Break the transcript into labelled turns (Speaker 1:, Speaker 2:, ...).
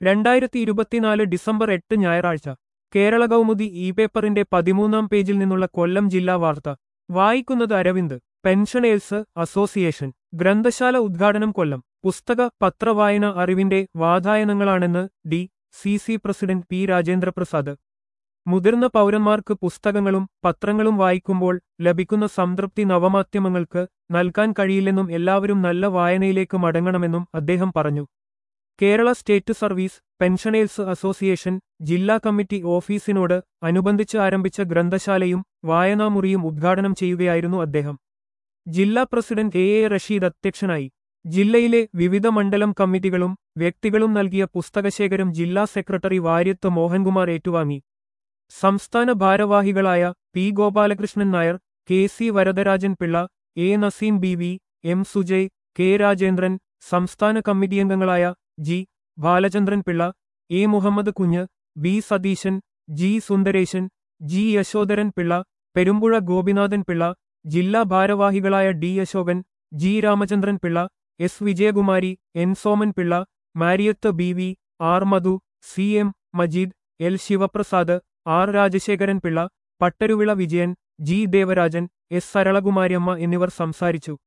Speaker 1: രണ്ടായിരത്തി ഇരുപത്തിനാല് ഡിസംബർ എട്ട് ഞായറാഴ്ച കേരള കൗമുദി ഇ പേപ്പറിന്റെ പതിമൂന്നാം പേജിൽ നിന്നുള്ള കൊല്ലം ജില്ലാ വാർത്ത വായിക്കുന്നത് അരവിന്ദ് പെൻഷനേഴ്സ് അസോസിയേഷൻ ഗ്രന്ഥശാല ഉദ്ഘാടനം കൊല്ലം പുസ്തക പത്രവായന അറിവിന്റെ വാതായനങ്ങളാണെന്ന് D C C president P Rajendraprasad മുതിർന്ന പൗരന്മാർക്ക് പുസ്തകങ്ങളും പത്രങ്ങളും വായിക്കുമ്പോൾ ലഭിക്കുന്ന സംതൃപ്തി നവമാധ്യമങ്ങൾക്ക് നൽകാൻ കഴിയില്ലെന്നും എല്ലാവരും നല്ല വായനയിലേക്ക് മടങ്ങണമെന്നും അദ്ദേഹം പറഞ്ഞു Kerala state service pensioners association ജില്ലാ കമ്മിറ്റി ഓഫീസിനോട് അനുബന്ധിച്ച് ആരംഭിച്ച ഗ്രന്ഥശാലയും വായനാമുറിയും ഉദ്ഘാടനം ചെയ്യുകയായിരുന്നു അദ്ദേഹം ജില്ലാ പ്രസിഡന്റ് എ എ റഷീദ് അധ്യക്ഷനായി ജില്ലയിലെ വിവിധ മണ്ഡലം കമ്മിറ്റികളും വ്യക്തികളും നൽകിയ പുസ്തകശേഖരം ജില്ലാ സെക്രട്ടറി വാര്യത്ത് മോഹൻകുമാർ ഏറ്റുവാങ്ങി സംസ്ഥാന ഭാരവാഹികളായ P Gopalakrishnan Nair K C Varadarajan Pillai A Naseem B V M Sujay K Rajendran സംസ്ഥാന കമ്മിറ്റിയംഗങ്ങളായ G Balachandran Pillai A Muhammad Kunju B Satheesan G Sundaresan G Yasodharan Pillai Perumpuzha Gopinathan Pillai ജില്ലാ ഭാരവാഹികളായ D Asokan G Ramachandran Pillai S Vijayakumari N Soman Pillai Mariyath B V R Madhu C M Majeed L Sivaprasad R Rajasekharan Pillai Pattaruvila Vijayan G Devarajan S Saralakumariamma എന്നിവർ സംസാരിച്ചു